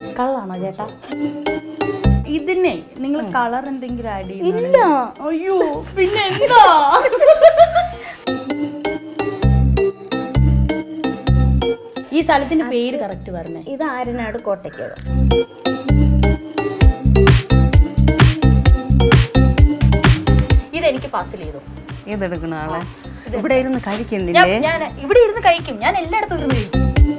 കളറാണോ ചേട്ടാ ഇതിനെ നിങ്ങൾ കളർ എന്തെങ്കിലും ആഡ് ഇല്ല അയ്യോ പിന്നെ എന്താ ഈ സ്ഥലത്തിന്റെ പേര് കറക്റ്റ് പറഞ്ഞേ ഇത് ആരനാട് കോട്ടയ്ക്കകം ഇതെനിക്ക് പാസിൽ ചെയ്തു ഇതെടുക്കണ ആളെ ഇവിടെ ഇരുന്ന് ഞാൻ കഴിക്കുന്നില്ലേ ഞാൻ ഇവിടെ ഇരുന്ന് കഴിക്കും ഞാൻ എല്ലായിടത്തും ഇരുന്ന് കഴിക്കും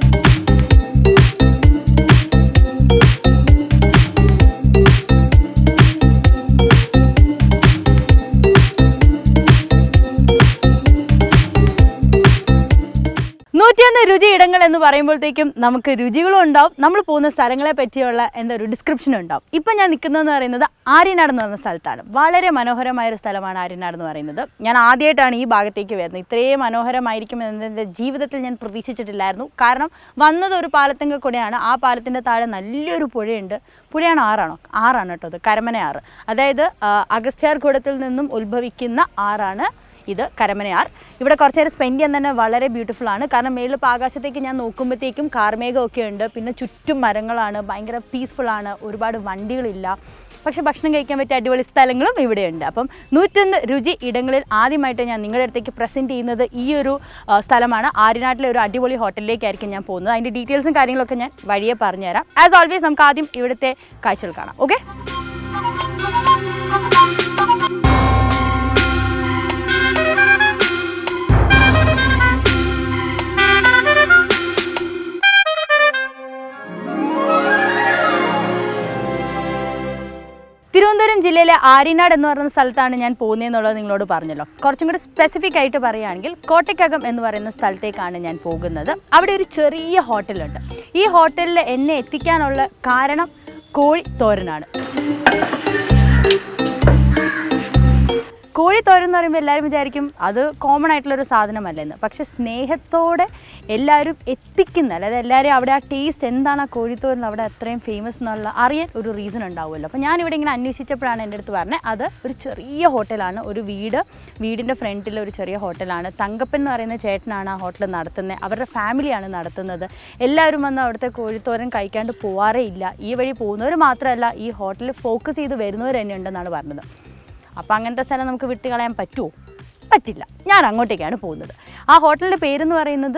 നൂറ്റിയൊന്ന് രുചി ഇടങ്ങൾ എന്ന് പറയുമ്പോഴത്തേക്കും നമുക്ക് രുചികളും ഉണ്ടാവും നമ്മൾ പോകുന്ന സ്ഥലങ്ങളെ പറ്റിയുള്ള എന്താ ഒരു ഡിസ്ക്രിപ്ഷനും ഉണ്ടാവും ഇപ്പം ഞാൻ നിൽക്കുന്നതെന്ന് പറയുന്നത് ആര്യനാട് എന്ന് പറയുന്ന സ്ഥലത്താണ് വളരെ മനോഹരമായ ഒരു സ്ഥലമാണ് ആര്യനാട് എന്ന് പറയുന്നത് ഞാൻ ആദ്യമായിട്ടാണ് ഈ ഭാഗത്തേക്ക് വരുന്നത് ഇത്രയും മനോഹരമായിരിക്കും എന്ന് എൻ്റെ ജീവിതത്തിൽ ഞാൻ പ്രതീക്ഷിച്ചിട്ടില്ലായിരുന്നു കാരണം വന്നത് ഒരു പാലത്തിൻ്റെ കൂടെയാണ് ആ പാലത്തിൻ്റെ താഴെ നല്ലൊരു പുഴയുണ്ട് പുഴയാണ് ആറാണോ ആറാണ് കേട്ടോ അത് കരമന ആറ് അതായത് ആ, അഗസ്ത്യാർകൂടത്തിൽ നിന്നും ഉത്ഭവിക്കുന്ന ആറാണ് ഇത് കരമനയാർ ഇവിടെ കുറച്ച് നേരം സ്പെൻഡ് ചെയ്യാൻ തന്നെ വളരെ ബ്യൂട്ടിഫുൾ ആണ് കാരണം മേളിൽ ഇപ്പോൾ ആകാശത്തേക്ക് ഞാൻ നോക്കുമ്പോഴത്തേക്കും കാർമേഘമൊക്കെ ഉണ്ട് പിന്നെ ചുറ്റും മരങ്ങളാണ് ഭയങ്കര പീസ്ഫുൾ ആണ് ഒരുപാട് വണ്ടികളില്ല പക്ഷെ ഭക്ഷണം കഴിക്കാൻ പറ്റിയ അടിപൊളി സ്ഥലങ്ങളും ഇവിടെയുണ്ട് അപ്പം നൂറ്റൊന്ന് രുചി ഇടങ്ങളിൽ ആദ്യമായിട്ട് ഞാൻ നിങ്ങളുടെ അടുത്തേക്ക് പ്രസൻറ്റ് ചെയ്യുന്നത് ഈ ഒരു ആ, സ്ഥലമാണ് ആര്യനാട്ടിലെ ഒരു അടിപൊളി ഹോട്ടലിലേക്കായിരിക്കും ഞാൻ പോകുന്നത് അതിൻ്റെ ഡീറ്റെയിൽസും കാര്യങ്ങളൊക്കെ ഞാൻ വഴിയെ പറഞ്ഞുതരാം ആസ് ഓൾവേസ് നമുക്ക് ആദ്യം ഇവിടുത്തെ കാഴ്ചകൾ കാണാം ഓക്കെ തിരുവനന്തപുരം ജില്ലയിലെ ആര്യനാട് എന്ന് പറയുന്ന സ്ഥലത്താണ് ഞാൻ പോകുന്നതെന്നുള്ളത് നിങ്ങളോട് പറഞ്ഞല്ലോ കുറച്ചും കൂടി സ്പെസിഫിക് ആയിട്ട് പറയുകയാണെങ്കിൽ കോട്ടയ്ക്കകം എന്ന് പറയുന്ന സ്ഥലത്തേക്കാണ് ഞാൻ പോകുന്നത് അവിടെ ഒരു ചെറിയ ഹോട്ടലുണ്ട് ഈ ഹോട്ടലിൽ എന്നെ എത്തിക്കാനുള്ള കാരണം കോഴി തോരനാണ് കോഴിത്തോരൻ എന്ന് പറയുമ്പോൾ എല്ലാവരും വിചാരിക്കും അത് കോമൺ ആയിട്ടുള്ളൊരു സാധനമല്ലെന്ന് പക്ഷെ സ്നേഹത്തോടെ എല്ലാവരും എത്തിക്കുന്ന അതായത് എല്ലാവരും അവിടെ ആ ടേസ്റ്റ് എന്താണ് ആ കോഴിത്തോരൻ അവിടെ അത്രയും ഫേമസ് എന്നുള്ള അറിയാൻ ഒരു റീസൺ ഉണ്ടാവുമല്ലോ അപ്പോൾ ഞാനിവിടെ ഇങ്ങനെ അന്വേഷിച്ചപ്പോഴാണ് എൻ്റെ അടുത്ത് പറഞ്ഞത് അത് ഒരു ചെറിയ ഹോട്ടലാണ് ഒരു വീട് വീടിൻ്റെ ഫ്രണ്ടിൽ ഒരു ചെറിയ ഹോട്ടലാണ് തങ്കപ്പൻ എന്ന് പറയുന്ന ചേട്ടനാണ് ആ ഹോട്ടൽ നടത്തുന്നത് അവരുടെ ഫാമിലിയാണ് നടത്തുന്നത് എല്ലാവരും വന്ന് അവിടുത്തെ കോഴിത്തോരൻ കഴിക്കാണ്ട് പോവാറേ ഇല്ല ഈ വഴി പോകുന്നവർ മാത്രമല്ല ഈ ഹോട്ടലിൽ ഫോക്കസ് ചെയ്ത് വരുന്നവർ തന്നെ ഉണ്ടെന്നാണ് പറഞ്ഞത് അപ്പോൾ അങ്ങനത്തെ സ്ഥലം നമുക്ക് വിട്ട് കളയാൻ പറ്റുമോ പറ്റില്ല ഞാൻ അങ്ങോട്ടേക്കാണ് പോകുന്നത് ആ ഹോട്ടലിൻ്റെ പേരെന്ന് പറയുന്നത്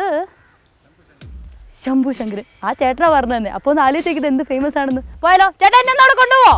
ശംഭു ശങ്കർ ആ ചേട്ടനാ പറഞ്ഞു തന്നെ അപ്പോൾ ഒന്ന് ആലോചിച്ചത് എന്ത് ഫേമസ് ആണെന്ന് പോയാലോ ചേട്ടാ എന്നെ ഒന്ന് അവിടെ കൊണ്ടുപോവോ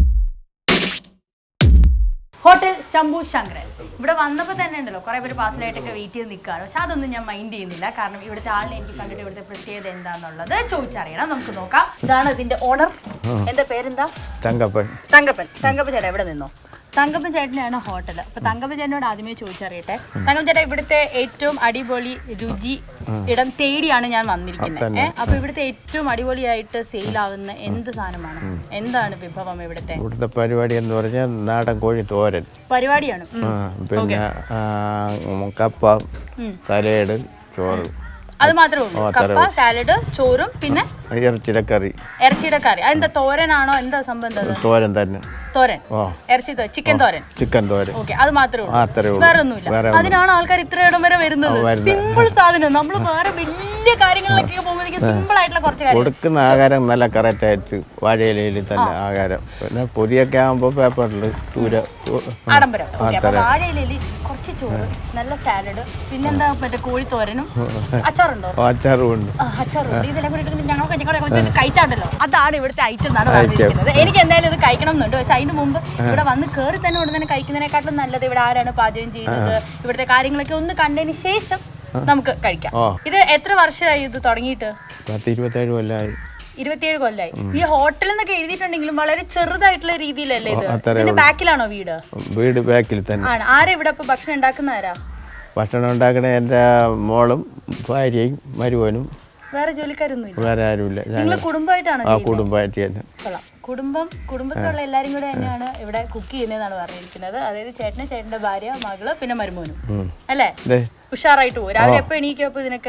ഹോട്ടൽ ശംഭു ശങ്കരൻ ഇവിടെ വന്നപ്പോൾ തന്നെ ഉണ്ടല്ലോ കുറേ പേര് പാർസലായിട്ടൊക്കെ വെയിറ്റ് ചെയ്ത് നിൽക്കുകയാണ് പക്ഷെ അതൊന്നും ഞാൻ മൈൻഡ് ചെയ്യുന്നില്ല കാരണം ഇവിടുത്തെ ആളിനെ എനിക്ക് കണ്ടിട്ട് ഇവിടുത്തെ പ്രത്യേകത എന്താണെന്നുള്ളത് ചോദിച്ചറിയണം നമുക്ക് നോക്കാം ഇതാണ് ഇതിന്റെ ഓണർ എന്താ പേരെന്താ തങ്കപ്പൻ തങ്കപ്പൻ തങ്കപ്പൻ ചേട്ടാ എവിടെ നിന്നോ തങ്കപ്പൻ ചേട്ടനാണ് ഹോട്ടൽ അപ്പൊ തങ്കപ്പൻ ചേട്ടനോട് ആദ്യമേ ചോദിച്ചറിയട്ടെ തങ്കപ്പൻ ചേട്ടാ ഇവിടുത്തെ ഏറ്റവും അടിപൊളി രുചി ഇടം തേടിയാണ് ഞാൻ വന്നിരിക്കുന്നത് ഏഹ് അപ്പൊ ഇവിടുത്തെ ഏറ്റവും അടിപൊളിയായിട്ട് സെയിൽ ആവുന്ന എന്ത് സാധനമാണ് എന്താണ് വിഭവം ഇവിടുത്തെ ഇവിടുത്തെ പരിപാടി എന്ന് പറഞ്ഞാൽ നാടൻ കോഴി തോരൻ പരിപാടിയാണ് ഉം. ആ, പിന്നെ ആ, ഉം, കപ്പ തലയേട് ചോറ് അത് മാത്രമേ ഉള്ളൂ കപ്പ സാലഡ് ചോറും പിന്നെ ഇറച്ചിയുടെ കറി ഇറച്ചിയുടെ കറി അതെന്താ തോരനാണോ എന്താ സംഭവം എന്താ അത്? തോരൻ തന്നെ തോരൻ ഓ ഇറച്ചി തോ- ചിക്കൻ തോരൻ ചിക്കൻ തോരൻ ഓക്കെ അത് മാത്രമേ ആ, ഉള്ളൂ അത്രേ ഉള്ളൂ വേറെ ഒന്നുമില്ല വേറെ അതിനാണ് ആൾക്കാർ ഇത്ര ഇടം വരെ വരുന്നത് വരുന്നത്. സിമ്പിൾ സാധനം നമ്മൾ വേറെ വലിയ കാര്യങ്ങളിലൊക്കെ പോകുമ്പോഴേക്കും സിമ്പിൾ ആയിട്ടുള്ള കുറച്ച് കാര്യം കൊടുക്കുന്ന ആഹാരം നല്ല കറക്റ്റായിട്ട് വാഴയിലയിൽ തന്നെ ആഹാരം പിന്നെ പൊരിയൊക്കെ ആകുമ്പോൾ പേപ്പറിൽ ചൂര ആഡംബരം ഓക്കെ അപ്പൊ വാഴയിലയിൽ കുറച്ച് ചോറ് നല്ല സാലഡ് പിന്നെന്താ മറ്റേ കോഴിത്തോരനും അച്ചാറുണ്ടോ അച്ചാറും ഉണ്ട് ആ, അച്ചാറുണ്ട് ഇതെല്ലാം കൂടി ഇട്ടിട്ട് ഞങ്ങൾ കഞ്ഞിക്കോടെ കുറച്ച് കഴിച്ചാണ്ടല്ലോ അതാണ് ഇവിടുത്തെ ഐറ്റം എന്നാണ് പറഞ്ഞിരിക്കുന്നത് എനിക്ക് എന്തായാലും ഇത് കഴിക്കണം എന്നുണ്ട് പക്ഷെ അതിന് മുമ്പ് ഇവിടെ വന്ന് കയറി തന്നെ ഉടനെ തന്നെ കഴിക്കുന്നതിനെക്കാട്ടും നല്ലത് ഇവിടെ ആരാണ് പാചകം ചെയ്യുന്നത് ഇവിടുത്തെ കാര്യങ്ങളൊക്കെ ഒന്ന് കണ്ടതിന് ശേഷം നമുക്ക് കഴിക്കാം ഓ. ഇത് എത്ര വർഷമായി ഇത് തുടങ്ങിയിട്ട് പത്ത് ഇരുപത്തേഴ് കൊല്ലമായി ഇരുപത്തിയേഴ് കൊല്ലായി ഈ ഹോട്ടൽ എന്നൊക്കെ എഴുതിയിട്ടുണ്ടെങ്കിലും വളരെ ചെറുതായിട്ടുള്ള രീതിയിലല്ലേ ഇത് അത്രേ ഇതിന്റെ ബാക്കിലാണോ വീട് വീട് ബാക്കിൽ തന്നെ ആണ് ആരാ ഇവിടെ ഇപ്പൊ ഭക്ഷണം ഉണ്ടാക്കുന്ന ആരാ ഭക്ഷണം ഉണ്ടാക്കണ എൻ്റെ മോളും ഭാര്യയും മരുവനും വേറെ ജോലിക്കാരൊന്നും ഇല്ല വേറെ ആരുമില്ല നിങ്ങൾ ഞങ്ങൾ കുടുംബമായിട്ടാണോ ആ കുടുംബമായിട്ട് തന്നെ കൊള്ളാം കുടുംബം കുടുംബത്തിലുള്ള എല്ലാരും കൂടെ തന്നെയാണ് ഇവിടെ കുക്ക് ചെയ്യുന്നതെന്നാണ് പറഞ്ഞിരിക്കുന്നത് അതായത് ചേട്ടന് ചേട്ടന്റെ ഭാര്യ മകള് പിന്നെ മരുമോനും അല്ലേ ദേ ഉഷാറായിട്ട് പോകും രാവിലെ എപ്പോ എണീക്കും അപ്പൊ ഇതിനൊക്കെ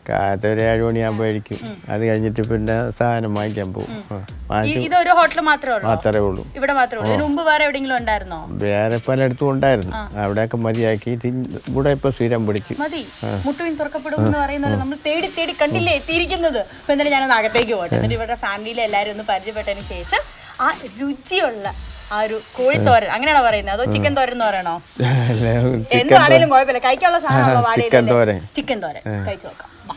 കാലത്ത് ഒരു ഏഴ് മണിയാകുമ്പോഴേക്കും അത് കഴിഞ്ഞിട്ട് പിന്നെ സാധനം വാങ്ങിക്കാൻ പോകും ആ, ഈ- വാങ്ങിച്ച് ഇതൊരു ഹോട്ടൽ മാത്രമേ ഉള്ളൂ മാത്രമേ ഉള്ളൂ ഇവിടെ മാത്രമേ ഉള്ളൂ ഇതിന് മുമ്പ് വേറെ എവിടെയെങ്കിലും ഉണ്ടായിരുന്നോ വേറെ പലയിടത്തും ഉണ്ടായിരുന്നു അവിടെയൊക്കെ മതിയാക്കി തിന്ന് ഇവിടെ ഇപ്പൊ സ്ഥിരം പിടിച്ച് മതി മുട്ടുവിൻ തുറക്കപ്പെടും എന്ന് പറയുന്നത് നമ്മൾ തേടി തേടി കണ്ടില്ലേ എത്തിയിരിക്കുന്നത് അപ്പൊ എന്തായാലും ഞാനൊന്ന് അകത്തേക്ക് പോട്ടെ എന്നിട്ട് ഇവരുടെ ഫാമിലിയിലെ എല്ലാവരും ഒന്ന് പരിചയപ്പെട്ടതിന് ശേഷം ആ രുചിയുള്ള ആ ഒരു കോഴിത്തോരൻ അങ്ങനെയാണോ പറയുന്നത് അതോ ചിക്കൻ തോരൻ എന്ന് പറയണോ എന്താണേലും കുഴപ്പമില്ല കഴിക്കാനുള്ള സാധനമാണോ ചിക്കൻ തോരൻ ചിക്കൻ തോരൻ കഴിച്ചു നോക്കാം വാ.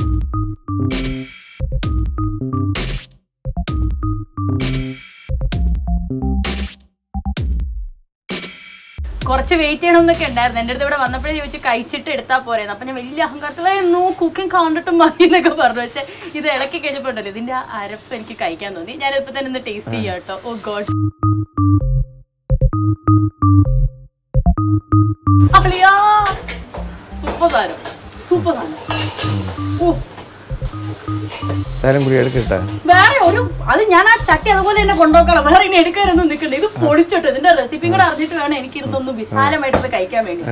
കുറച്ച് വെയിറ്റ് ചെയ്യണമെന്നൊക്കെ ഉണ്ടായിരുന്നു എൻ്റെ അടുത്ത് ഇവിടെ വന്നപ്പോഴേ ചോദിച്ചു കഴിച്ചിട്ട് എടുത്താൽ പോരെ അപ്പൊ ഞാൻ വലിയ അഹങ്കാരത്തിലായിരുന്നു കുക്കിംഗ് കണ്ടിട്ട് മതി എന്നൊക്കെ പറഞ്ഞു പക്ഷെ ഇത് ഇളക്കി കഴിഞ്ഞപ്പോൾ ഉണ്ടല്ലോ ഇതിന്റെ ആ അരപ്പ് എനിക്ക് കഴിക്കാൻ തോന്നി ഞാനിപ്പോ തന്നെ ഒന്ന് ടേസ്റ്റ് ചെയ്യാം കേട്ടോ ഓ ഗോഡ് അളിയാ സൂപ്പർ സാധനം സൂപ്പർ സാധനം ഓ സ്ഥലം കൂടി എടുക്കട്ടെ വേറെ ഒരു അത് ഞാൻ ആ ചട്ടി അതുപോലെ തന്നെ കൊണ്ടുപോക്കണം വേറെ ഇനി എടുക്കാനൊന്നും നിൽക്കണ്ട ഇത് പൊളിച്ചോട്ടെ ഇതിന്റെ റെസിപ്പിയും കൂടെ അറിഞ്ഞിട്ട് വേണം എനിക്ക് ഇതൊന്ന് വിശാലമായിട്ട് കഴിക്കാൻ വേണ്ടി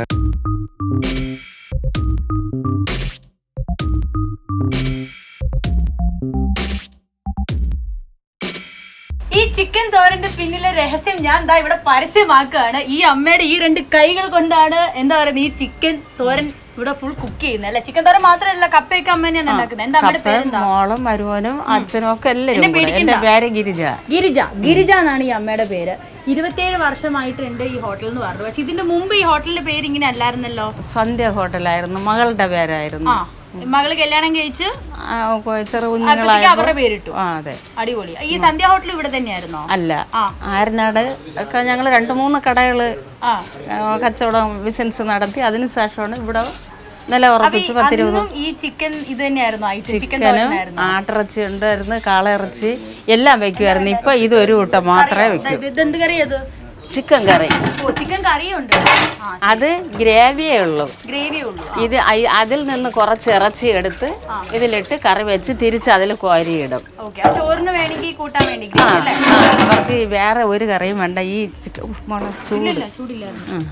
ഈ ചിക്കൻ തോരന്റെ പിന്നിലെ രഹസ്യം ഞാൻ ദാ ഇവിടെ പരസ്യമാക്കുകയാണ് ഈ അമ്മയുടെ ഈ രണ്ട് കൈകൾ കൊണ്ടാണ് എന്താ പറയുന്നത് ഈ ചിക്കൻ തോരൻ ഇവിടെ ഫുൾ കുക്ക് ചെയ്യുന്നത് അല്ലെ ചിക്കൻ തോരൻ മാത്രമല്ല കപ്പയൊക്കെ അമ്മ തന്നെയാണ് ഉണ്ടാക്കുന്നത് എന്താ അമ്മയുടെ പേരെന്താ മോളും മരുവനും അച്ഛനും ഒക്കെ എല്ലാവരും എന്നെ കൂടെ. പേടിക്കണ്ട. എന്റെ പേര് ഗിരിജ ഗിരിജ ഗിരിജ എന്നാണ് ഈ അമ്മയുടെ പേര് ഇരുപത്തിയേഴ് വർഷമായിട്ടുണ്ട് ഈ ഹോട്ടൽ എന്ന് പറഞ്ഞു പക്ഷെ ഇതിന്റെ മുമ്പ് ഈ ഹോട്ടലിന്റെ പേര് ഇങ്ങനെ അല്ലായിരുന്നല്ലോ സന്ധ്യ ഹോട്ടലായിരുന്നു മകളുടെ പേരായിരുന്നു ആ മകള് കല്യാണം കഴിച്ച് ആ, കൊ- ചെറു അപ്പോഴത്തേക്ക് കുഞ്ഞുങ്ങളായപ്പോ അവരുടെ പേരിട്ടു ആ അതെ അടിപൊളി ഈ സന്ധ്യ ഹോട്ടൽ ഇവിടെ തന്നെയായിരുന്നോ അല്ല ആ. ആരനാട് ഒക്കെ ഞങ്ങൾ രണ്ട് മൂന്ന് കടകള് ആ ആ, കച്ചവടം ബിസിനസ് നടത്തി അതിന് ശേഷമാണ് ഇവിടെ നില അപ്പൊ ഈ ഉറപ്പിച്ച് പത്തിരുപത് അന്നും ഈ ചിക്കൻ ഇത് തന്നെയായിരുന്നു ഐറ്റം ചിക്കൻ ചിക്കനും തോരനായിരുന്നു ആട്ടിറച്ചി ഉണ്ടായിരുന്നു കാളയിറച്ചി എല്ലാം വെക്കുമായിരുന്നു ഇപ്പൊ ഇത് ഒരു കൂട്ടം മാത്രമേ വെക്കൂ ഇതെന്ത് കറി അത് ചിക്കൻ കറി ഓ ചിക്കൻ കറിയുണ്ട് ആ അത് ഗ്രേവിയേ ഉള്ളൂ ഗ്രേവി ഉള്ളൂ ഇത് അയി- അതിൽ നിന്ന് കുറച്ച് ഇറച്ചി എടുത്ത് ഇതിലിട്ട് കറി വെച്ച് തിരിച്ച് അതിൽ കോരിയിടും ഓക്കെ ആ ചോറിന് വേണമെങ്കിൽ കൂട്ടാൻ വേണ്ടി ആ, ഗ്രേവി അല്ലേ ആ, അവർക്ക് ഈ വേറെ ഒരു കറിയും വേണ്ട ഈ ചിക്കൻ ഉഫ്, മണം ചൂട് ഇല്ല ചൂടില്ലായിരുന്നു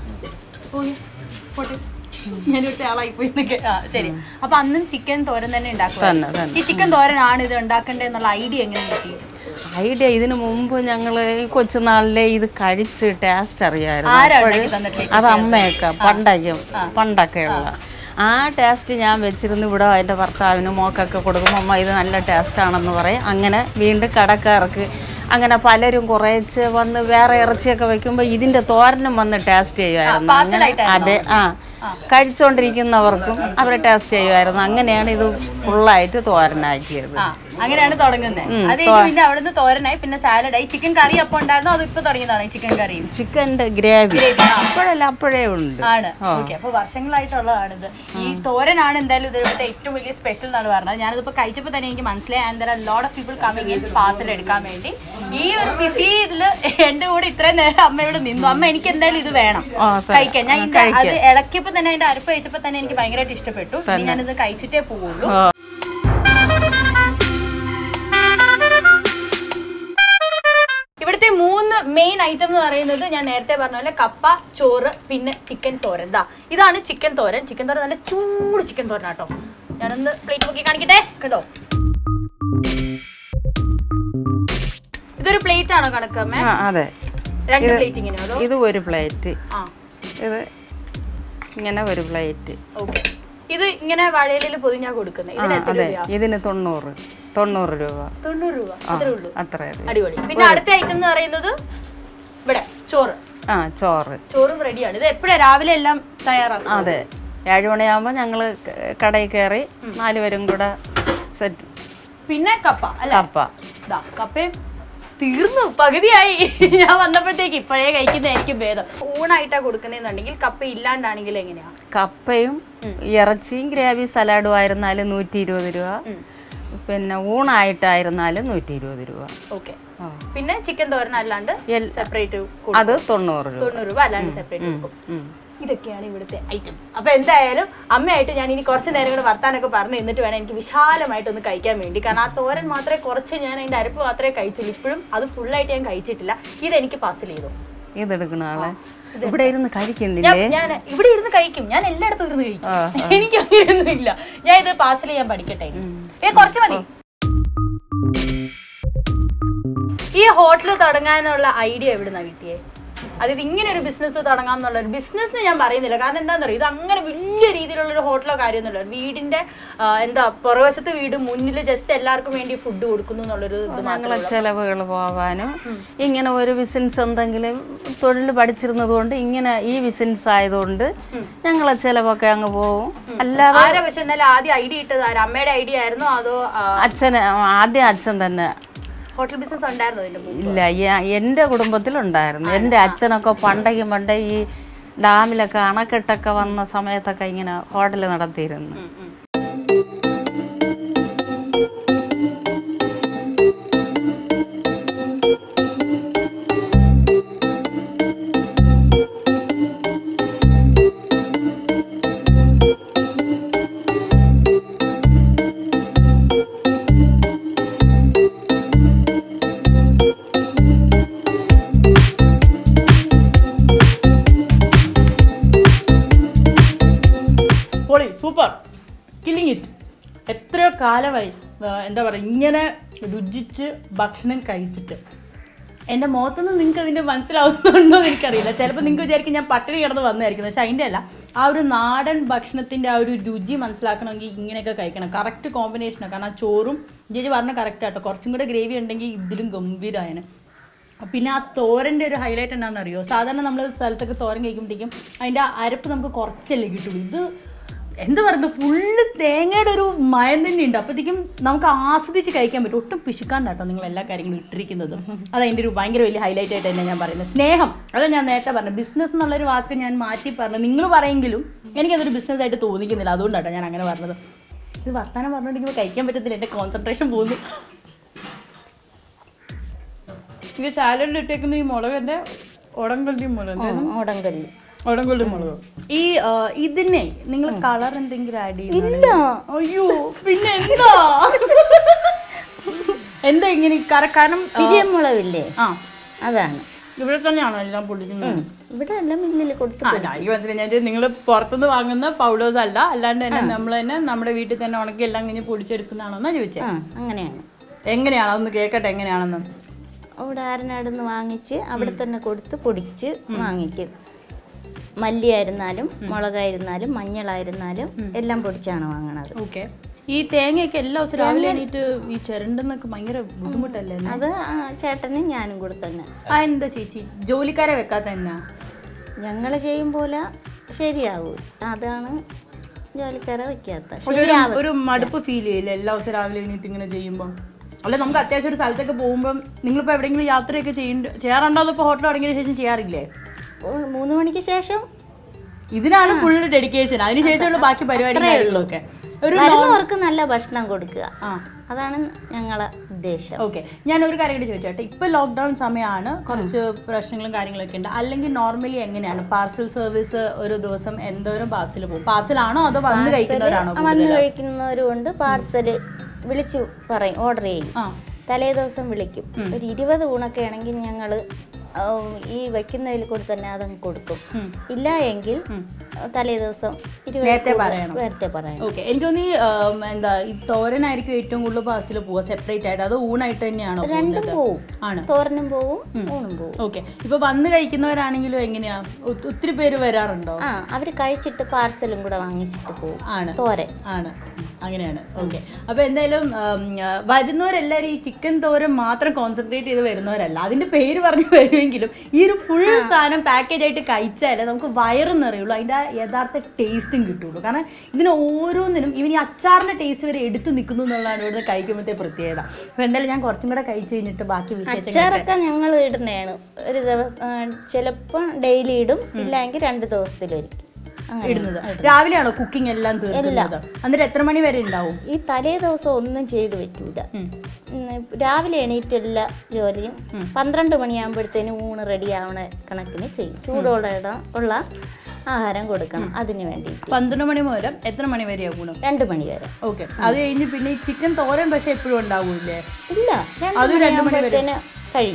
ഓ പോട്ടെ ഞാനൊരു ആളായി പോയി നിൽക്കെ. ആ ശരി അപ്പൊ അന്നും ചിക്കൻ തോരൻ തന്നെ ഉണ്ടാക്കുക തന്നെ തന്നെ ഈ ചിക്കൻ തോരനാണ് ഇത് ഉണ്ടാക്കേണ്ടത് എന്നുള്ള ഐഡിയ എങ്ങനെ കിട്ടി ഐഡിയ ഇതിനു മുമ്പ് ഞങ്ങൾ ഈ കൊച്ചുനാളിലെ ഇത് കഴിച്ച് ടേസ്റ്റ് അറിയായിരുന്നു ആരാ അപ്പോഴ് ഉണ്ടാക്കി തന്നിട്ടുള്ള ഈ അത് അമ്മയൊക്കെ പണ്ടൊക്കെ പണ്ടൊക്കെ ഉള്ള ആ ടേസ്റ്റ് ഞാൻ വെച്ചിരുന്നു ഇവിടെ എൻ്റെ ഭർത്താവിനും മോക്കൊക്കെ കൊടുക്കുമ്പോൾ അമ്മ ഇത് നല്ല ടേസ്റ്റ് ആണെന്ന് പറയും അങ്ങനെ വീണ്ടും കടക്കാർക്ക് അങ്ങനെ പലരും കുറേച്ച് വന്ന് വേറെ ഇറച്ചിയൊക്കെ വെക്കുമ്പോൾ ഇതിൻ്റെ തോരനും വന്ന് ടേസ്റ്റ് ചെയ്യുമായിരുന്നു അങ്ങനെ അതെ ആ കഴിച്ചുകൊണ്ടിരിക്കുന്നവർക്കും അവർ ടേസ്റ്റ് ചെയ്യുമായിരുന്നു അങ്ങനെയാണ് ഇത് ഫുള്ളായിട്ട് തോരനാക്കിയത് ആ അങ്ങനെയാണ് തുടങ്ങുന്നത് അത് കഴിഞ്ഞ് പിന്നെ അവിടുന്ന് തോരനായി പിന്നെ സാലഡായി ചിക്കൻ കറി അപ്പൊ ഉണ്ടായിരുന്നു അത് ഇപ്പൊ തുടങ്ങിയതാണ് ഈ ചിക്കൻ കറിയും ചിക്കൻ്റെ ഗ്രേവി അപ്പോഴല്ല അപ്പോഴേ ഉണ്ട് ആണ് ഓക്കെ അപ്പൊ വർഷങ്ങളായിട്ടുള്ളതാണിത് ഈ തോരനാണ് എന്തായാലും ഇത് ഇവിടുത്തെ ഏറ്റവും വലിയ സ്പെഷ്യൽ എന്നാണ് പറഞ്ഞത് ഞാനിതിപ്പോ കഴിച്ചപ്പോൾ തന്നെ എനിക്ക് മനസ്സിലായി and there lot of people coming in parcel എടുക്കാൻ വേണ്ടി ഈ ഒരു ബിസി ഇതില് എന്റെ കൂടെ ഇത്രയും നേരം അമ്മ ഇവിടെ നിന്നു അമ്മ എനിക്ക് എന്തായാലും ഇത് വേണം ആ, തരാം. കഴിക്കാൻ ഞാൻ ഇത് അത് ഇളക്കിയപ്പോ തന്നെ അതിന്റെ അരപ്പ് കഴിച്ചപ്പോ തന്നെ എനിക്ക് ഭയങ്കരമായിട്ട് ഇഷ്ടപ്പെട്ടു ഇനി ഞാനിത് കഴിച്ചിട്ടേ പോവുള്ളൂ ആ. ഇവിടുത്തെ മൂന്ന് മെയിൻ ഐറ്റം എന്ന് പറയുന്നത് ഞാൻ നേരത്തെ പറഞ്ഞ പോലെ കപ്പ ചോറ് പിന്നെ ചിക്കൻ തോരൻ ദാ ഇതാണ് ചിക്കൻ തോരൻ ചിക്കൻ തോരൻ നല്ല ചൂട് ചിക്കൻ തോരൻ കേട്ടോ ഞാനൊന്ന് പ്ലേറ്റ് നോക്കി കാണിക്കട്ടെ കേട്ടോ ഇതൊരു പ്ലേറ്റ് ആണോ കണക്ക് അമ്മേ ആ അതെ രണ്ട് പ്ലേറ്റ് ഇങ്ങനെ അതോ ഇത് ഒരു പ്ലേറ്റ് ആ ഇത് ഇങ്ങനെ ഒരു പ്ലേറ്റ് ഓക്കെ ഇത് ഇങ്ങനെ വാഴയിലയിൽ പൊതിഞ്ഞാ കൊടുക്കുന്നത് ആ ഇതിന് എത്ര അതെ രൂപയാ ഇതിന് തൊണ്ണൂറ് തൊണ്ണൂറ് രൂപ തൊണ്ണൂറ് രൂപ അത്രേ ഉള്ളൂ അത്രേ ഉള്ളൂ അടിപൊളി പിന്നെ അടുത്ത ഐറ്റം എന്ന് പറയുന്നത് ഇവിടെ ചോറ് ആ ചോറ് ചോറും റെഡിയാണ് ഇത് എപ്പോഴാ രാവിലെ എല്ലാം തയ്യാറാക്കും അതെ ഏഴ് മണിയാകുമ്പോൾ ഞങ്ങൾ കടയിൽ കയറി നാലുപേരും കൂടെ സെറ്റ് പിന്നെ കപ്പ അല്ല കപ്പ ദാ കപ്പയും തീർന്നു പകുതിയായി ഞാൻ വന്നപ്പോഴത്തേക്ക് ഇപ്പോഴേ കഴിക്കുന്നതായിരിക്കും ഭേദം ഊണായിട്ടാ കൊടുക്കുന്നതെന്നുണ്ടെങ്കിൽ കപ്പ ഇല്ലാണ്ടാണെങ്കിൽ എങ്ങനെയാ കപ്പയും ഇറച്ചിയും ഗ്രേവി സലാഡും ആയിരുന്നാലും നൂറ്റി ഇരുപത് രൂപ പിന്നെ ഊണായിട്ടായിരുന്നാലും നൂറ്റി ഇരുപത് രൂപ ഓക്കെ ആ. പിന്നെ ചിക്കൻ തോരൻ അല്ലാണ്ട് എൽ- സെപ്പറേറ്റ് അത് തൊണ്ണൂറ് രൂപ തൊണ്ണൂറ് രൂപ അല്ലാണ്ട് സെപ്പറേറ്റ് കൊടുക്കും ഉം. ഇതൊക്കെയാണ് ഇവിടുത്തെ ഐറ്റംസ് അപ്പൊ എന്തായാലും അമ്മയായിട്ട് ഞാൻ ഇനി കുറച്ച് നേരം കൂടെ വർത്താനൊക്കെ പറഞ്ഞ് എന്നിട്ട് വേണം എനിക്ക് വിശാലമായിട്ട് ഒന്ന് കഴിക്കാൻ വേണ്ടി കാരണം ആ തോരൻ മാത്രമേ കുറച്ച് ഞാൻ അതിന്റെ അരപ്പ് മാത്രമേ കഴിച്ചുള്ളൂ ഇപ്പോഴും അത് ഫുള്ളായിട്ട് ഞാൻ കഴിച്ചിട്ടില്ല ഇതെനിക്ക് പാസിൽ ചെയ്തു ഇതെടുക്കണ ആളെ ഇവിടെ ഇരുന്ന് ഞാൻ കഴിക്കുന്നില്ലേ ഞാൻ ഇവിടെ ഇരുന്ന് കഴിക്കും ഞാൻ എല്ലായിടത്തും ഇരുന്ന് കഴിക്കും എനിക്ക് അങ്ങനെയൊന്നും ഇല്ല ഞാൻ ഇത് പാർസൽ ചെയ്യാൻ പഠിക്കട്ടെ ഏ കുറച്ച് മതി ഈ ഹോട്ടൽ തുടങ്ങാനുള്ള ഐഡിയ എവിടുന്നാ കിട്ടിയേ അതായത് ഇങ്ങനെ ഒരു ബിസിനസ് തുടങ്ങാന്നുള്ള ഒരു ബിസിനസ് ഞാൻ പറയുന്നില്ല കാരണം എന്താണെന്ന് അറിയോ ഇത് അങ്ങനെ വലിയ രീതിയിലുള്ള ഒരു ഹോട്ടലോ കാര്യമൊന്നുമില്ല ഒരു വീടിന്റെ ആ, എന്താ പുറവശത്ത് വീട് മുന്നിൽ ജസ്റ്റ് എല്ലാവർക്കും വേണ്ടി ഫുഡ് കൊടുക്കുന്നു എന്നുള്ളൊരു ഇത് ഞങ്ങളെ ചെലവുകൾ പോകാനും ഇങ്ങനെ ഒരു ബിസിനസ് എന്തെങ്കിലും തൊഴിൽ പഠിച്ചിരുന്നത് കൊണ്ട് ഇങ്ങനെ ഈ ബിസിനസ് ആയതുകൊണ്ട് ഞങ്ങളെ ചെലവൊക്കെ അങ്ങ് പോകും അല്ലാതെ ആരാ പക്ഷെ എന്നാലും ആദ്യം ഐഡിയ ഇട്ടത് ആരാ അമ്മയുടെ ഐഡിയ ആയിരുന്നോ അതോ അച്ഛന് ആദ്യം അച്ഛൻ തന്നെ ഹോട്ടൽ ബിസിനസ് ഉണ്ടായിരുന്നോ ഇതിന്റെ മുമ്പ് ഇല്ല യ- എൻ്റെ കുടുംബത്തിലുണ്ടായിരുന്നു എൻ്റെ അച്ഛനൊക്കെ പണ്ടേക്ക് പണ്ടേ ഈ ഡാമിലൊക്കെ അണക്കെട്ടൊക്കെ വന്ന സമയത്തൊക്കെ ഇങ്ങനെ ഹോട്ടൽ നടത്തിയിരുന്നു പൊളി സൂപ്പർ കില്ലിങ് ഇറ്റ് എത്രയോ കാലമായി ആ, എന്താ പറയുക ഇങ്ങനെ രുചിച്ച് ഭക്ഷണം കഴിച്ചിട്ട് എൻ്റെ മുഖത്തൊന്നും നിങ്ങൾക്ക് അതിൻ്റെ മനസ്സിലാവുന്നുണ്ടോ എന്ന് എനിക്കറിയില്ല ചിലപ്പോൾ നിങ്ങൾക്ക് വിചാരിക്കും ഞാൻ പട്ടിണി കിടന്ന് വന്നതായിരിക്കും പക്ഷെ അതിൻ്റെ അല്ല ആ ഒരു നാടൻ ഭക്ഷണത്തിൻ്റെ ആ ഒരു രുചി മനസ്സിലാക്കണമെങ്കിൽ ഇങ്ങനെയൊക്കെ കഴിക്കണം കറക്റ്റ് കോമ്പിനേഷനാണ് കാരണം ആ ചോറും ചേച്ചി പറഞ്ഞ കറക്റ്റ് ആട്ടോ കുറച്ചും കൂടെ ഗ്രേവി ഉണ്ടെങ്കിൽ ഇതിലും ഗംഭീരമാണ് പിന്നെ ആ തോരൻ്റെ ഒരു ഹൈലൈറ്റ് എന്താണെന്ന് അറിയോ സാധാരണ നമ്മൾ സ്ഥലത്തൊക്കെ തോരൻ കഴിക്കുമ്പോഴത്തേക്കും അതിൻ്റെ ആ അരപ്പ് നമുക്ക് കുറച്ചല്ലേ കിട്ടുള്ളൂ ഇത് എന്താ പറയുന്നത് ഫുള്ള് തേങ്ങയുടെ ഒരു മയം തന്നെ ഉണ്ട് അപ്പോഴത്തേക്കും നമുക്ക് ആസ്വദിച്ച് കഴിക്കാൻ പറ്റും ഒട്ടും പിശുക്കാണ്ടാട്ടോ നിങ്ങൾ എല്ലാ കാര്യങ്ങളും ഇട്ടിരിക്കുന്നത് അത് അതിൻ്റെ ഒരു ഭയങ്കര വലിയ ഹൈലൈറ്റ് ആയിട്ട് തന്നെ ഞാൻ പറയുന്നത് സ്നേഹം അതാ ഞാൻ നേരത്തെ പറഞ്ഞത് ബിസിനസ് എന്നുള്ളൊരു വാക്ക് ഞാൻ മാറ്റി പറഞ്ഞു നിങ്ങൾ പറയെങ്കിലും എനിക്കതൊരു ബിസിനസ് ആയിട്ട് തോന്നിക്കുന്നില്ല അതുകൊണ്ടാട്ടോ ഞാൻ അങ്ങനെ പറഞ്ഞത് ഇത് വർത്താനം പറഞ്ഞുകൊണ്ടിരിക്കുമ്പോൾ കഴിക്കാൻ പറ്റത്തില്ല എൻ്റെ കോൺസെൻട്രേഷൻ പോകുന്നു ഇത് സാലഡിൽ ഇട്ടേക്കുന്ന ഈ മുളക് ഉടങ്കല്ലി മുളക് ഓടങ്കല്ല് ഉടങ്കല്ലി മുളക് ഈ ആ, ഇതിനെ നിങ്ങൾ കളർ എന്തെങ്കിലും ആഡ് ചെയ്യുന്നില്ല അയ്യോ പിന്നെ എന്താ എന്താ ഇങ്ങനെ ഈ കറ- കാരണം ആ, പിരിയമുളകില്ലേ ആ അതാണ് ഇവിടെ തന്നെയാണോ എല്ലാം പൊടിക്കുന്നത് ഇവിടെ എല്ലാം മില്ലിൽ കൊടുത്തു ആ ഞാൻ ഈ മനസ്സിലായി ഞാൻ നിങ്ങൾ പുറത്തുനിന്ന് വാങ്ങുന്ന പൗഡേഴ്സ് അല്ല അല്ലാണ്ട് തന്നെ നമ്മൾ തന്നെ നമ്മുടെ വീട്ടിൽ തന്നെ ഉണക്കി എല്ലാം കഴിഞ്ഞ് പൊടിച്ചെടുക്കുന്നതാണോ എന്നാ ചോദിച്ചേ ആ അങ്ങനെയാണ് എങ്ങനെയാണോ ഒന്ന് കേൾക്കട്ടെ എങ്ങനെയാണെന്ന് അവിടെ ആരനാടുന്ന് വാങ്ങിച്ച് അവിടെ തന്നെ കൊടുത്ത് പൊടിച്ച് വാങ്ങിക്കും മല്ലിയായിരുന്നാലും മുളകായിരുന്നാലും മഞ്ഞളായിരുന്നാലും എല്ലാം പൊടിച്ചാണ് വാങ്ങണത് ഓക്കെ ഈ തേങ്ങയൊക്കെ എല്ലാ ദിവസവും രാവിലെ എണീറ്റ് ഈ ചിരണ്ടെന്നൊക്കെ ഭയങ്കര ബുദ്ധിമുട്ടല്ലേ അത് ആ ചേട്ടനും ഞാനും കൂടെ തന്നെ ആ എന്താ ചേച്ചി ജോലിക്കാരെ വെക്കാത്ത തന്നെ ഞങ്ങൾ ചെയ്യും പോലെ ശരിയാവൂ അതാണ് ജോലിക്കാരെ വയ്ക്കാത്ത പക്ഷെ ഒരു ഒരു മടുപ്പ് ഫീൽ ചെയ്യില്ല എല്ലാ ദിവസവും രാവിലെ എണീറ്റ് ഇങ്ങനെ ചെയ്യുമ്പോൾ അല്ലെ നമുക്ക് അത്യാവശ്യം ഒരു സ്ഥലത്തൊക്കെ പോകുമ്പോൾ നിങ്ങളിപ്പോൾ എവിടെയെങ്കിലും യാത്രയൊക്കെ ചെയ്യണ്ട ചെയ്യാറുണ്ടോ അതോ ഇപ്പോൾ ഹോട്ടൽ തുടങ്ങിയതിന് ശേഷം ചെയ്യാറില്ലേ ഓ, മൂന്ന് മണിക്ക് ശേഷം ഇതിനാണ് ഫുൾ ഡെഡിക്കേഷൻ അതിനുശേഷമുള്ള ബാക്കി പരിപാടികളൊക്കെ ഒരു വരുന്നവർക്ക് നല്ല ഭക്ഷണം കൊടുക്കുക ആ അതാണ് ഞങ്ങളെ ഉദ്ദേശം ഓക്കെ ഞാൻ ഒരു കാര്യം കൂടി ചോദിച്ചോട്ടെ ഇപ്പൊ ലോക്ക്ഡൌൺ സമയമാണ് കുറച്ച് പ്രശ്നങ്ങളും കാര്യങ്ങളൊക്കെ ഉണ്ട് അല്ലെങ്കിൽ നോർമലി എങ്ങനെയാണ് പാർസൽ സർവീസ് ഒരു ദിവസം എന്തോരം പാർസൽ പോകും പാർസലാണോ അതോ വന്ന് കഴിക്കുന്നവരാണോ വന്ന് കഴിക്കുന്നവരുണ്ട് പാർസല് വിളിച്ചു പറയും ഓർഡർ ചെയ്യും ആ തലേ ദിവസം വിളിക്കും ഒരു ഇരുപത് ഊണൊക്കെ ആണെങ്കിൽ ഞങ്ങൾ ഈ വെക്കുന്നതിൽ കൂടി തന്നെ അതങ്ങ് കൊടുക്കും ഉം. ഇല്ല എങ്കിൽ തലേ ദിവസം ഇരുപത് നേരത്തെ ഊണ് പറയണം. നേരത്തെ പറയണം ഓക്കെ എനിക്ക് തോന്നി എന്താ ഈ തോരനായിരിക്കും ഏറ്റവും കൂടുതൽ പാർസൽ പോവുക സെപ്പറേറ്റ് ആയിട്ട് അതോ ഊണായിട്ട് തന്നെയാണോ രണ്ടും പോവും ആണ് തോരനും പോവും ഊണും പോവും ഓക്കെ ഇപ്പൊ വന്ന് കഴിക്കുന്നവരാണെങ്കിലും എങ്ങനെയാ ഒ- ഒത്തിരി പേര് വരാറുണ്ടോ ആ അവർ കഴിച്ചിട്ട് പാർസലും കൂടെ വാങ്ങിച്ചിട്ട് പോവും ആണ് തോരൻ ആണ് അങ്ങനെയാണ് ഓക്കെ അപ്പൊ എന്തായാലും ഉം, ആ, വരുന്നവരെല്ലാരും ഈ ചിക്കൻ തോരൻ മാത്രം കോൺസെൻട്രേറ്റ് ചെയ്ത് വരുന്നവരല്ല അതിന്റെ പേര് പറഞ്ഞു വരുമെങ്കിലും ഈ ഒരു ഫുൾ സാധനം പാക്കേജ് ആയിട്ട് കഴിച്ചാലേ നമുക്ക് വയറും നിറയുള്ളൂ അതിന്റെ ആ യഥാർത്ഥ ടേസ്റ്റും കിട്ടുള്ളൂ കാരണം ഇതിന് ഓരോന്നിനും ഇവൻ ഈ അച്ചാറിന്റെ ടേസ്റ്റ് വരെ എടുത്തു നിൽക്കുന്നു എന്നുള്ളതാണ് ഇവിടുന്ന് കഴിക്കുമ്പോഴത്തെ പ്രത്യേകത അപ്പൊ എന്തായാലും ഞാൻ കുറച്ചും കൂടെ കഴിച്ചു കഴിഞ്ഞിട്ട് ബാക്കി വിശേഷം അച്ചാറൊക്കെ ഞങ്ങൾ ഇടുന്നതാണ് ഒരു ദിവസം ചിലപ്പോൾ ഡെയിലി ഇടും ഇല്ലെങ്കിൽ രണ്ട് ദിവസത്തിലൊരിക്കൽ അങ്ങനെ ഇടുന്നത് രാവിലെയാണോ കുക്കിംഗ് എല്ലാം തീർക്കുന്നത് എന്നിട്ട് എത്ര മണി വരെ ഉണ്ടാവും ഈ തലേ ദിവസം ഒന്നും ചെയ്തു പറ്റൂല ഉം. ഉം, രാവിലെ എണീറ്റ് എല്ലാ ജോലിയും പന്ത്രണ്ട് മണിയാകുമ്പോഴത്തേനും ഊണ് റെഡി ആവണ കണക്കിന് ചെയ്യും ചൂടോടെ ഇടാൻ ഉള്ള ആഹാരം കൊടുക്കണം അതിന് വേണ്ടി പന്ത്രണ്ട് മണി മുതൽ എത്ര മണി വരെയാ ഊണ് രണ്ട് മണി വരെ ഓക്കെ അത് കഴിഞ്ഞ് പിന്നെ ഈ ചിക്കൻ തോരൻ പക്ഷെ എപ്പോഴും ഉണ്ടാവൂലേ ഇല്ല രണ്ട് അത് രണ്ട് മണി വരെ. മണിയാകുമ്പോഴത്തേന് കഴിയും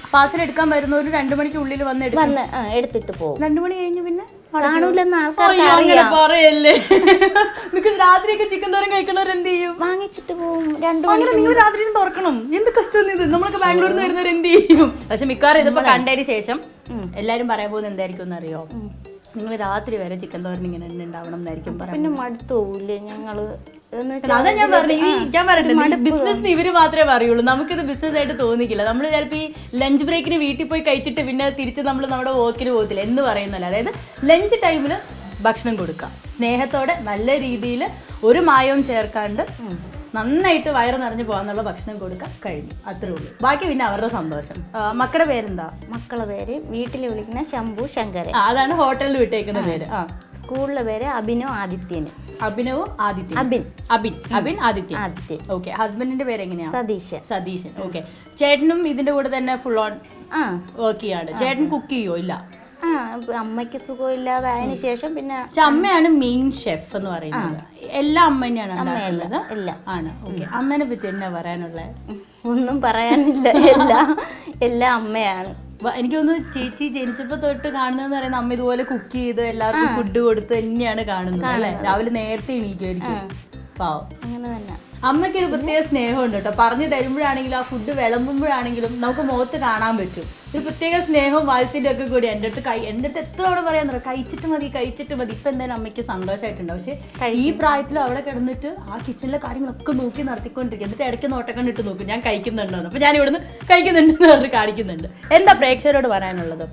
പാർസൽ എടുക്കാൻ വരുന്നവര് രണ്ടു മണിക്ക് ഉള്ളിൽ വന്ന് എടുക്കും വന്ന് ആ, എടുത്തിട്ട് പോകും രണ്ടു മണി കഴിഞ്ഞ് പിന്നെ കാണൂലെന്ന് ആൾക്കാർക്ക് അയ്യോ, അങ്ങനെ അറിയാം പറയല്ലേ ബിക്കോസ് രാത്രിയൊക്കെ ചിക്കൻ തോരൻ കഴിക്കുന്നവർ എന്ത് ചെയ്യും വാങ്ങിച്ചിട്ട് പോകും രണ്ടു അങ്ങനെ നിങ്ങൾ രാത്രി തുറക്കണം എന്ത് കഷ്ടം ഇത് നമ്മളൊക്കെ ബാംഗ്ലൂരിൽ നിന്ന് വരുന്നവർ എന്ത് ചെയ്യും പക്ഷെ മിക്കവാറും ഇതിപ്പോ കണ്ടതിന് ശേഷം എല്ലാരും പറയാൻ പോകുന്നത് എന്തായിരിക്കും എന്നറിയോ നിങ്ങൾ രാത്രി വരെ ചിക്കൻ തോരൻ ഇങ്ങനെ തന്നെ ഉണ്ടാവണം എന്നായിരിക്കും പറയാൻ പിന്നെ മടുത്തു പോവില്ലേ ഞങ്ങള് എന്ന് അല്ല, അതാ ഞാൻ പറഞ്ഞു ഈ ഞാൻ പറയട്ടെ ബിസിനസ് ഇവര് മാത്രമേ പറയുള്ളൂ നമുക്കിത് ബിസിനസ് ആയിട്ട് തോന്നിക്കില്ല നമ്മൾ ചിലപ്പോൾ ഈ ലഞ്ച് ബ്രേക്കിന് വീട്ടിൽ പോയി കഴിച്ചിട്ട് പിന്നെ തിരിച്ച് നമ്മൾ നമ്മുടെ വർക്കിന് പോകത്തില്ല എന്ന് പറയുന്നില്ല അതായത് ലഞ്ച് ടൈമിൽ ഭക്ഷണം കൊടുക്കുക സ്നേഹത്തോടെ നല്ല രീതിയിൽ ഒരു മായവും ചേർക്കാണ്ട് നന്നായിട്ട് വയറ് നിറഞ്ഞു പോകാന്നുള്ള ഭക്ഷണം കൊടുക്കുക കഴിഞ്ഞു അത്രേ ഉള്ളൂ ബാക്കി പിന്നെ അവരുടെ സന്തോഷം ആ, മക്കളുടെ പേരെന്താ മക്കളെ പേര് വീട്ടിൽ വിളിക്കുന്ന ശംഭു ശങ്കരൻ ആ, അതാണ് ഹോട്ടലിൽ വിട്ടേക്കുന്ന പേര് ആ സ്കൂളിലെ പേര് അഭിനവ് ആദിത്യന് അഭിനവും ആദിത്യൻ അബിൻ അബിൻ അബിൻ ആദിത്യൻ ആദിത്യൻ ഓക്കെ ഹസ്ബൻഡിന്റെ പേര് എങ്ങനെയാ സതീശൻ സതീശൻ ഓക്കെ ചേട്ടനും ഇതിന്റെ കൂടെ തന്നെ ഫുൾ ഓൺ ആ വർക്ക് ചെയ്യാണ് ചേട്ടൻ കുക്ക് ചെയ്യോ ഇല്ല ആ ഇപ്പൊ അമ്മയ്ക്ക് സുഖമില്ലാതെ അതിന് ശേഷം പിന്നെ പക്ഷെ അമ്മയാണ് മെയിൻ ഷെഫ് എന്ന് പറയുന്നത് എല്ലാ അമ്മ തന്നെയാണ് ഉണ്ടാക്കുന്നത് ഇല്ല ആണ് ഓക്കെ അമ്മേനെ പറ്റി എന്നാ പറയാനുള്ളത് ഒന്നും പറയാനില്ല എല്ലാം എല്ലാം അമ്മയാണ് എനിക്ക് തോന്നുന്നു ചേച്ചി ജനിച്ചപ്പോ തൊട്ട് കാണുന്നതെന്ന് പറയുന്നത് അമ്മ ഇതുപോലെ കുക്ക് ചെയ്ത് എല്ലാവർക്കും ഫുഡ് കൊടുത്ത് തന്നെയാണ് കാണുന്നത് അല്ലേ രാവിലെ നേരത്തെ എണീക്കുമായിരിക്കും പാവം അങ്ങനെ തന്നെ അമ്മയ്ക്ക് ഒരു പ്രത്യേക സ്നേഹമുണ്ട് കേട്ടോ പറഞ്ഞു തരുമ്പോഴാണെങ്കിലും ആ ഫുഡ് വിളമ്പുമ്പോഴാണെങ്കിലും നമുക്ക് മുഖത്ത് കാണാൻ പറ്റും ഒരു പ്രത്യേക സ്നേഹവും വാത്സല്യം ഒക്കെ കൂടി എൻ്റെ അടുത്ത് കൈ എൻ്റെ അടുത്ത് എത്ര തവണ പറയാൻ പറയാം കഴിച്ചിട്ട് മതി കഴിച്ചിട്ട് മതി ഇപ്പം എന്തായാലും അമ്മയ്ക്ക് സന്തോഷമായിട്ടുണ്ട് പക്ഷേ ഈ പ്രായത്തിൽ അവിടെ കിടന്നിട്ട് ആ കിച്ചണിലെ കാര്യങ്ങളൊക്കെ നോക്കി നടത്തിക്കൊണ്ടിരിക്കും എന്നിട്ട് ഇടയ്ക്ക് നോട്ടക്കണ്ടിട്ട് നോക്കും ഞാൻ കഴിക്കുന്നുണ്ടോ എന്ന് അപ്പോൾ ഞാൻ ഇവിടുന്ന് കഴിക്കുന്നുണ്ടെന്ന് പറഞ്ഞ് കാണിക്കുന്നുണ്ട് എന്താ പ്രേക്ഷകരോട് പറയാനുള്ളത്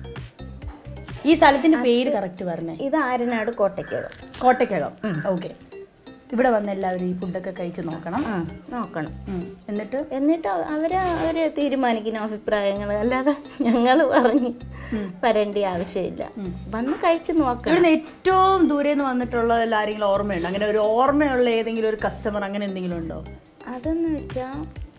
ഈ സ്ഥലത്തിന്റെ പേര് കറക്റ്റ് പറഞ്ഞേ ഇത് ആര്യനാട് കോട്ടയ്ക്കകം കോട്ടയ്ക്കകം ഓക്കെ ഇവിടെ വന്ന് എല്ലാവരും ഈ ഫുഡൊക്കെ കഴിച്ച് നോക്കണം ആ നോക്കണം ഉം. എന്നിട്ട് എന്നിട്ട് അവര് അവര് തീരുമാനിക്കുന്ന അഭിപ്രായങ്ങൾ അല്ലാതെ ഞങ്ങൾ പറഞ്ഞ് വരേണ്ട ആവശ്യമില്ല വന്ന് കഴിച്ച് നോക്കണം ഇവിടുന്ന് ഏറ്റവും ദൂരെ നിന്ന് വന്നിട്ടുള്ള ആരെങ്കിലും ഓർമ്മയുണ്ടോ അങ്ങനെ ഒരു ഓർമ്മയുള്ള ഏതെങ്കിലും ഒരു കസ്റ്റമർ അങ്ങനെ എന്തെങ്കിലും ഉണ്ടോ അതെന്ന് വെച്ചാൽ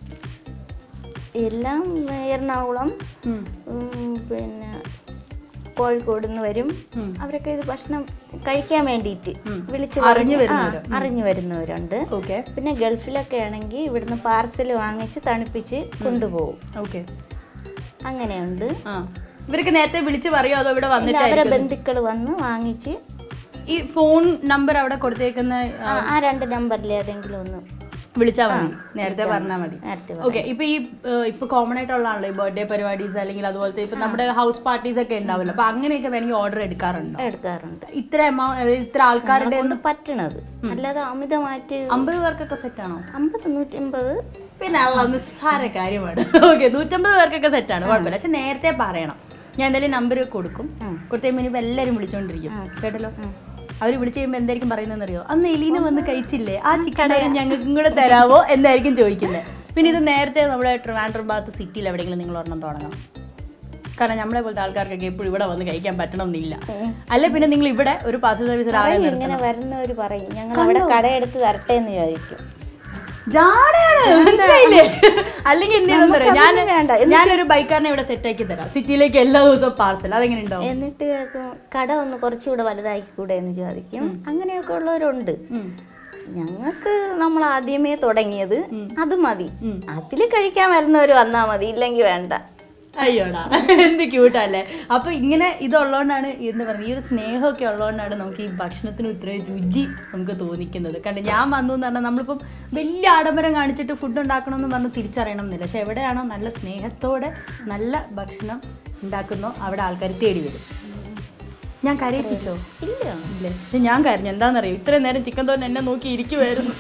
എല്ലാം എറണാകുളം ഉം. ഉം, പിന്നെ കോഴിക്കോട് നിന്ന് വരും അവരൊക്കെ ഇത് ഭക്ഷണം കഴിക്കാൻ വേണ്ടിയിട്ട് വിളിച്ച് അറിഞ്ഞു പറഞ്ഞ്- ആ, വരുന്നവര്. അറിഞ്ഞു വരുന്നവരുണ്ട് ഓക്കെ പിന്നെ ഗൾഫിലൊക്കെ ആണെങ്കിൽ ഇവിടുന്ന് പാർസൽ വാങ്ങിച്ച് തണുപ്പിച്ച് കൊണ്ടുപോകും ഓക്കെ അങ്ങനെയുണ്ട് ആ ഇവർക്ക് നേരത്തെ വിളിച്ച് പറയോ അതോ ഇവിടെ പിന്നെ വന്നിട്ട് അവരെ ബന്ധുക്കൾ വന്ന് വാങ്ങിച്ച് ഈ ഫോൺ നമ്പർ അവിടെ കൊടുത്തേക്കുന്ന ആ, ആ രണ്ട് നമ്പറിൽ ഏതെങ്കിലും ഒന്ന് വിളിച്ചാൽ മതി നേരത്തെ പറഞ്ഞാൽ മതി നേരത്തെ ഓക്കെ ഇപ്പൊ ഈ ഏഹ്, ഇപ്പൊ കോമൺ ആയിട്ടുള്ളതാണല്ലോ ഈ ബർത്ത്ഡേ പരിപാടീസ് അല്ലെങ്കിൽ അതുപോലത്തെ ഇപ്പൊ നമ്മുടെ ഹൗസ് പാർട്ടീസ് ഒക്കെ ഉണ്ടാവില്ല അപ്പൊ അങ്ങനെയൊക്കെ വേണമെങ്കിൽ ഓർഡർ എടുക്കാറുണ്ടോ എടുക്കാറുണ്ട് ഇത്ര എമൗണ്ട് ഇത്ര ആൾക്കാരുടെ കൊണ്ട് പറ്റണത് അല്ലാതെ അമിതമായിട്ട് അമ്പത് പേർക്കൊക്കെ സെറ്റ് ആണോ അമ്പത് നൂറ്റമ്പത് പിന്നെ അല്ല നിസ്സാര കാര്യമാണ് ഓക്കെ നൂറ്റമ്പത് പേർക്കൊക്കെ സെറ്റ് ആണ് കുഴപ്പമില്ല പക്ഷെ നേരത്തെ പറയണം ഞാൻ എന്തായാലും നമ്പർ കൊടുക്കും കൊടുത്തു കഴിയുമ്പോൾ ഇനിയിപ്പോൾ എല്ലാവരും വിളിച്ചോണ്ടിരിക്കും കേട്ടല്ലോ അവർ വിളിച്ചു കഴിയുമ്പോൾ എന്തായിരിക്കും പറയുന്നതെന്ന് അറിയോ അന്ന് എലീന വന്ന് കഴിച്ചില്ലേ ആ ചിക്കൻ ഞങ്ങൾക്കും കൂടെ തരാവോ എന്നായിരിക്കും ചോദിക്കുന്നത് പിന്നെ ഇത് നേരത്തെ നമ്മുടെ ട്രിവാൻഡ്രം ഭാഗത്ത് സിറ്റിയിൽ എവിടെയെങ്കിലും നിങ്ങൾ ഒരെണ്ണം തുടങ്ങണം കാരണം നമ്മളെ പോലത്തെ ആൾക്കാർക്കൊക്കെ എപ്പോഴും ഇവിടെ വന്ന് കഴിക്കാൻ പറ്റണമെന്നില്ല അല്ലെ പിന്നെ നിങ്ങൾ ഇവിടെ ഒരു പാർസൽ സർവീസ് ഒരാളെ പറയും ഇങ്ങനെ വരുന്നവർ പറയും ഞങ്ങൾ അവിടെ കടയെടുത്ത് തരട്ടെ എന്ന് ചോദിക്കും ജാടയാണ് മനസ്സിലായില്ലേ അല്ലെങ്കിൽ എന്ത് ചെയ്തെന്ന് അറിയോ? ഞാൻ വേണ്ട. ഞാനൊരു ബൈക്കാരനെ ഇവിടെ സെറ്റ് ആക്കി തരാം സിറ്റിയിലേക്ക് എല്ലാ ദിവസവും പാർസൽ അതെങ്ങനെ ഉണ്ടാവും എന്നിട്ട് കേൾക്കും, കട ഒന്ന് കുറച്ചുകൂടെ വലുതാക്കി കൂടെ എന്ന് ചോദിക്കും അങ്ങനെയൊക്കെ ഉള്ളവരുണ്ട് ഞങ്ങൾക്ക് നമ്മൾ ആദ്യമേ തുടങ്ങിയത് അത് മതി അതിൽ കഴിക്കാൻ വരുന്നവർ വന്നാൽ മതി ഇല്ലെങ്കിൽ വേണ്ട അയ്യോടാ എന്ത് ക്യൂട്ടല്ലേ അപ്പൊ ഇങ്ങനെ ഇതുള്ളതുകൊണ്ടാണ് എന്ന് പറയുന്നത് ഈ ഒരു സ്നേഹമൊക്കെ ഉള്ളതുകൊണ്ടാണ് നമുക്ക് ഈ ഭക്ഷണത്തിന് ഇത്രയും രുചി നമുക്ക് തോന്നിക്കുന്നത് കാരണം ഞാൻ വന്നു എന്ന് പറഞ്ഞാൽ നമ്മളിപ്പം വലിയ ആഡംബരം കാണിച്ചിട്ട് ഫുഡ് ഉണ്ടാക്കണമെന്ന് പറഞ്ഞ് തിരിച്ചറിയണം എന്നില്ല പക്ഷെ എവിടെയാണോ നല്ല സ്നേഹത്തോടെ നല്ല ഭക്ഷണം ഉണ്ടാക്കുന്നോ അവിടെ ആൾക്കാർ തേടി വരും ഞാൻ കരയിപ്പിച്ചോ ഇല്ല ഇല്ലേ പക്ഷെ ഞാൻ കരഞ്ഞു എന്താണെന്നറിയോ ഇത്രയും നേരം ചിക്കൻ തോരൻ എന്നെ നോക്കി ഇരിക്കുമായിരുന്നു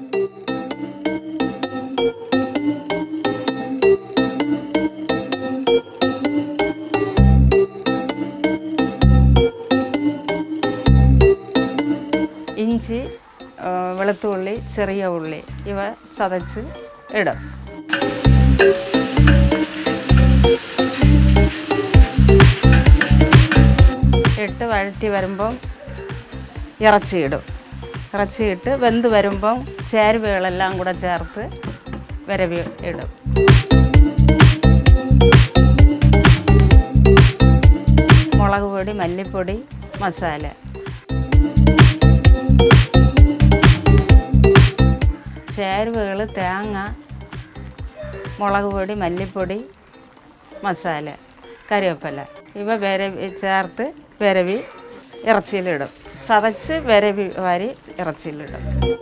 ഇഞ്ചി ആ, വെളുത്തുള്ളി ചെറിയ ഉള്ളി ഇവ ചതച്ച് ഇടും ഇട്ട് വഴറ്റി വരുമ്പം ഇറച്ചിയിടും ഇറച്ചിയിട്ട് വെന്ത് വരുമ്പം ചേരുവകളെല്ലാം കൂടെ ചേർത്ത് വരവി ഇടും മുളക് പൊടി മല്ലിപ്പൊടി മസാല ചേരുവകൾ തേങ്ങ മുളക് പൊടി മല്ലിപ്പൊടി മസാല കറിവേപ്പില ഇവ വിരവി ചേർത്ത് വിരവി ഇറച്ചിയിലിടും ചതച്ച് വിരവി വാരി ഇറച്ചിയിലിടും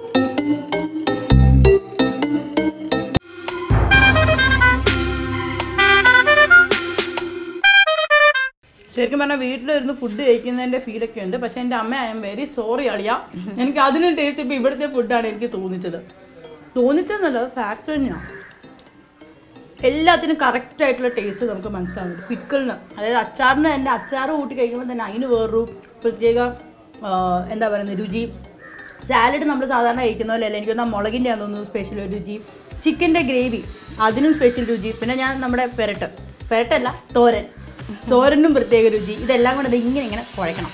ശരിക്കും പറഞ്ഞാൽ വീട്ടിലിരുന്ന് ഫുഡ് കഴിക്കുന്നതിന്റെ ഫീലൊക്കെ ഉണ്ട് പക്ഷെ എൻ്റെ അമ്മ ഐ എം വെരി സോറി അളിയാ എനിക്ക് അതിനും ടേസ്റ്റ് ഇപ്പോൾ ഇവിടുത്തെ ഫുഡാണ് എനിക്ക് തോന്നിച്ചത് തോന്നിച്ചെന്നല്ല ഫാക്ട് തന്നെയാണ് എല്ലാത്തിനും കറക്റ്റ് ആയിട്ടുള്ള ടേസ്റ്റ് നമുക്ക് മനസ്സിലാവുന്നുണ്ട് പിക്കിളിന് അതായത് അച്ചാറിന് തന്നെ അച്ചാർ കൂട്ടി കഴിക്കുമ്പോൾ തന്നെ അതിന് വേറൊരു പ്രത്യേക ആ, എന്താ പറയുന്നത് രുചി സാലഡ് നമ്മൾ സാധാരണ കഴിക്കുന്ന പോലെ അല്ല എനിക്കൊന്ന് മുളകിൻ്റെ ആണെന്ന് തോന്നുന്നു സ്പെഷ്യൽ രുചി ചിക്കൻ്റെ ഗ്രേവി അതിനും സ്പെഷ്യൽ രുചി പിന്നെ ഞാൻ നമ്മുടെ പെരട്ട് പെരട്ടല്ല തോരൻ തോരനും പ്രത്യേക രുചി ഇതെല്ലാം കൂടെ ദേ ഇങ്ങനെ ഇങ്ങനെ കുഴക്കണം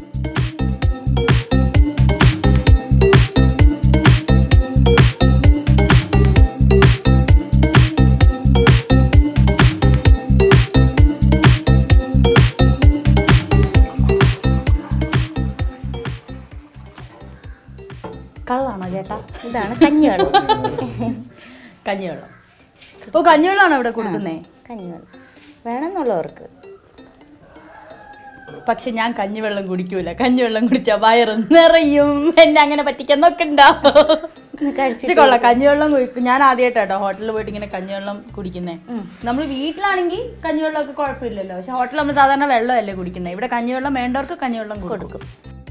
കള്ളാണോ ചേട്ടാ ഇതാണ് കഞ്ഞിവെള്ളം കഞ്ഞിവെള്ളം ഓ കഞ്ഞിവെള്ളമാണോ ഇവിടെ കൊടുക്കുന്നേ കഞ്ഞിവെള്ളം വേണമെന്നുള്ളവർക്ക് പക്ഷെ ഞാൻ കഞ്ഞിവെള്ളം കുടിക്കൂല കഞ്ഞിവെള്ളം കുടിച്ചാൽ വയറ് നിറയും എന്നെ അങ്ങനെ പറ്റിക്കാൻ നോക്കണ്ടാവോ കഴിച്ച് കൊള്ളാം കഞ്ഞിവെള്ളം കുടിക്കും ഞാൻ ആദ്യമായിട്ടാട്ടോ ഹോട്ടലിൽ പോയിട്ട് ഇങ്ങനെ കഞ്ഞിവെള്ളം കുടിക്കുന്നേ നമ്മൾ വീട്ടിലാണെങ്കിൽ കഞ്ഞിവെള്ളം ഒക്കെ കുഴപ്പമില്ലല്ലോ പക്ഷെ ഹോട്ടലിൽ നമ്മൾ സാധാരണ വെള്ളമല്ലേ കുടിക്കുന്നത് ഇവിടെ കഞ്ഞിവെള്ളം വേണ്ടവർക്ക് കഞ്ഞിവെള്ളം കൊടുക്കും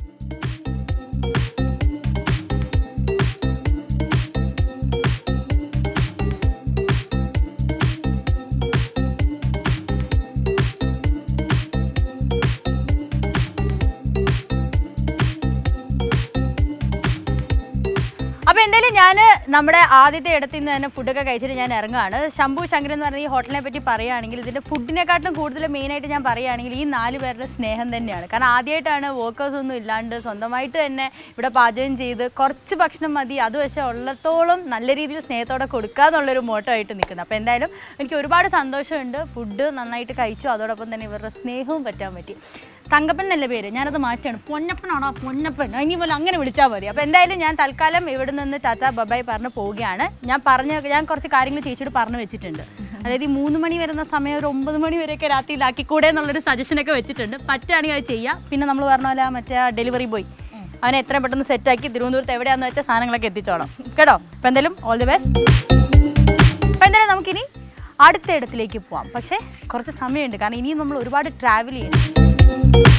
അപ്പൊ എന്തായാലും ഞാൻ നമ്മുടെ ആദ്യത്തെ ഇടത്തിൽ നിന്ന് തന്നെ ഫുഡൊക്കെ കഴിച്ചിട്ട് ഞാൻ ഇറങ്ങുകയാണ് ശംഭു ശങ്കരൻ എന്ന് പറഞ്ഞ ഈ ഹോട്ടലിനെ പറ്റി പറയുകയാണെങ്കിൽ ഇതിന്റെ ഫുഡിനെക്കാട്ടിലും കൂടുതൽ മെയിനായിട്ട് ഞാൻ പറയുകയാണെങ്കിൽ ഈ നാല് പേരുടെ സ്നേഹം തന്നെയാണ് കാരണം ആദ്യമായിട്ടാണ് വർക്കേഴ്സ് ഒന്നും ഇല്ലാണ്ട് സ്വന്തമായിട്ട് തന്നെ ഇവിടെ പാചകം ചെയ്ത് കുറച്ച് ഭക്ഷണം മതി അത് പക്ഷേ ഉള്ളത്തോളം നല്ല രീതിയിൽ സ്നേഹത്തോടെ കൊടുക്കുക എന്നുള്ളൊരു മോട്ടോ ആയിട്ട് നിൽക്കുന്നത് അപ്പോൾ എന്തായാലും എനിക്ക് ഒരുപാട് സന്തോഷമുണ്ട് ഫുഡ് നന്നായിട്ട് കഴിച്ചു അതോടൊപ്പം തന്നെ ഇവരുടെ സ്നേഹവും പറ്റാൻ പറ്റി തങ്കപ്പൻ എന്നല്ലേ പേര് ഞാനത് മാറ്റാണ് പൊന്നപ്പനാണോ പൊന്നപ്പൻ ഇനി പോലെ അങ്ങനെ വിളിച്ചാൽ മതി അപ്പോൾ എന്തായാലും ഞാൻ തൽക്കാലം ഇവിടെ നിന്ന് ടാറ്റ ബബായി പറഞ്ഞ് പോവുകയാണ് ഞാൻ പറഞ്ഞ ഞാൻ കുറച്ച് കാര്യങ്ങൾ ചേച്ചിയോട് പറഞ്ഞു വെച്ചിട്ടുണ്ട് അതായത് ഈ മൂന്ന് മണി വരുന്ന സമയം ഒരു ഒമ്പത് മണി വരെയൊക്കെ രാത്രിയിലാക്കിക്കൂടെ എന്നുള്ളൊരു സജഷനൊക്കെ വെച്ചിട്ടുണ്ട് പറ്റുകയാണെങ്കിൽ അത് ചെയ്യാം പിന്നെ നമ്മൾ പറഞ്ഞ പോലെ ആ മറ്റേ ഡെലിവറി ബോയ് അവനെ എത്രയും പെട്ടെന്ന് സെറ്റാക്കി തിരുവനന്തപുരത്ത് എവിടെയാണെന്ന് വെച്ചാൽ സാധനങ്ങളൊക്കെ എത്തിച്ചോണം കേട്ടോ അപ്പോൾ എന്തായാലും ഓൾ ദി ബെസ്റ്റ് അപ്പോൾ എന്തായാലും നമുക്കിനി അടുത്ത ഇടത്തിലേക്ക് പോവാം പക്ഷേ കുറച്ച് സമയമുണ്ട് കാരണം ഇനിയും നമ്മൾ ഒരുപാട് ട്രാവൽ ചെയ്യണം